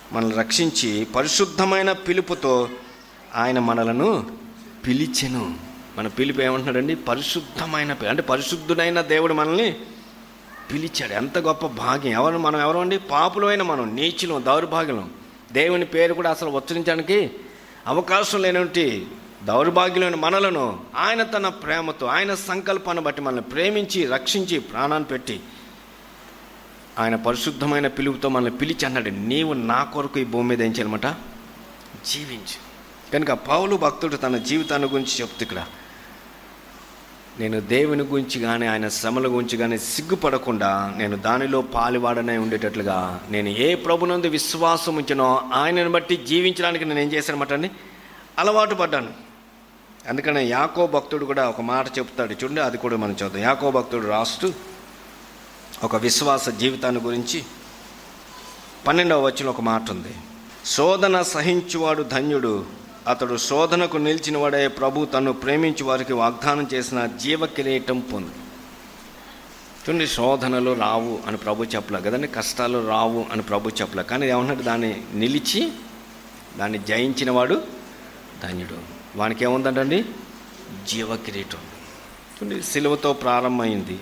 మనల్ని రక్షించి పరిశుద్ధమైన పిలుపుతో ఆయన మనలను పిలిచెను మన పిలుపు ఏమంటున్నాడండి పరిశుద్ధమైన పి- అంటే పరిశుద్ధుడైన దేవుడు మనల్ని పిలిచాడు ఎంత గొప్ప భాగ్యం ఎవరు మనం ఎవరు అండి పాపులమైన మనం నీచులం దౌర్భాగ్యం దేవుని పేరు కూడా అసలు ఉచ్చరించడానికి అవకాశం లేనటువంటి దౌర్భాగ్యులైన మనలను ఆయన తన ప్రేమతో ఆయన సంకల్పాన్ని బట్టి మనల్ని ప్రేమించి రక్షించి ప్రాణాన్ని పెట్టి ఆయన పరిశుద్ధమైన పిలుపుతో మనల్ని పిలిచి అన్నాడు నీవు నా కొరకు ఈ భూమి మీద ఏం చేయాలన్నమాట జీవించు కనుక పౌలు భక్తుడు తన జీవితాన్ని గురించి చెప్తూ ఇక్కడ నేను దేవుని గురించి కానీ ఆయన శ్రమల గురించి కానీ సిగ్గుపడకుండా నేను దానిలో పాలివాడనే ఉండేటట్లుగా నేను ఏ ప్రభునందు విశ్వాసం ఉంచినో ఆయనను బట్టి జీవించడానికి నేను ఏం చేశానమాట అండి అలవాటు పడ్డాను అందుకనే యాకో భక్తుడు కూడా ఒక మాట చెప్తాడు చూడండి అది కూడా మనం చూద్దాం యాకో భక్తుడు రాస్తూ ఒక విశ్వాస జీవితాన్ని గురించి పన్నెండవ వచ్చిన ఒక మాట ఉంది శోధన సహించువాడు ధన్యుడు అతడు శోధనకు నిలిచిన వాడే ప్రభు తను ప్రేమించి వారికి వాగ్దానం చేసిన జీవ కిరీటం పొందు చూడండి శోధనలు రావు అని ప్రభు చెప్పలే కదండి కష్టాలు రావు అని ప్రభు చెప్పలే కానీ ఏమన్నాడు దాన్ని నిలిచి దాన్ని జయించిన వాడు ధన్యుడు వానికి ఏముందంటండి జీవ కిరీటం చూడండి సిలువతో ప్రారంభమైంది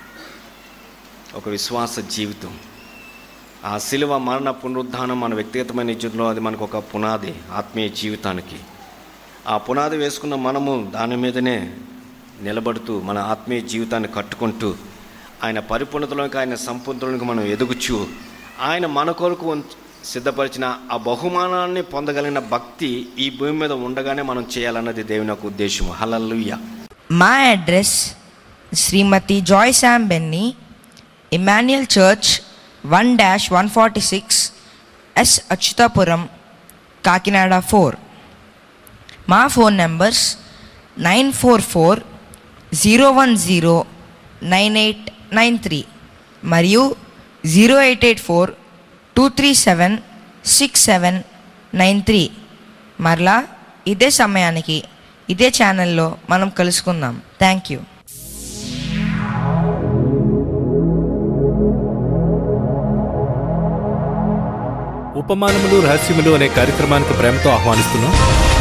ఒక విశ్వాస జీవితం ఆ శిలువ మరణ పునరుద్ధానం మన వ్యక్తిగతమైన జీవితంలో అది మనకు ఒక పునాది ఆత్మీయ జీవితానికి ఆ పునాది వేసుకున్న మనము దాని మీదనే నిలబడుతూ మన ఆత్మీయ జీవితాన్ని కట్టుకుంటూ ఆయన పరిపూర్ణతలోకి ఆయన సంపూర్ణతలోకి మనం ఎదుగుచు ఆయన మన కొరకు ఉంచ- సిద్ధపరిచిన ఆ బహుమానాన్ని పొందగలిగిన భక్తి ఈ భూమి మీద ఉండగానే మనం చేయాలన్నది దేవుని యొక్క ఉద్దేశం హలల్లుయ్య మా address Srimathi Joy Sam Benny Emmanuel church one dash one forty six S Atchutapuram Kakinada four మా phone numbers nine four four zero one zero nine eight nine three మరియు zero eight eight four two three seven six seven nine three మరలా ఇదే సమయానికి ఇదే ఛానల్లో మనం కలుసుకుందాం thank you ఉపమానములు రహస్యములు అనే కార్యక్రమానికి ప్రేమతో ఆహ్వానిస్తున్నాం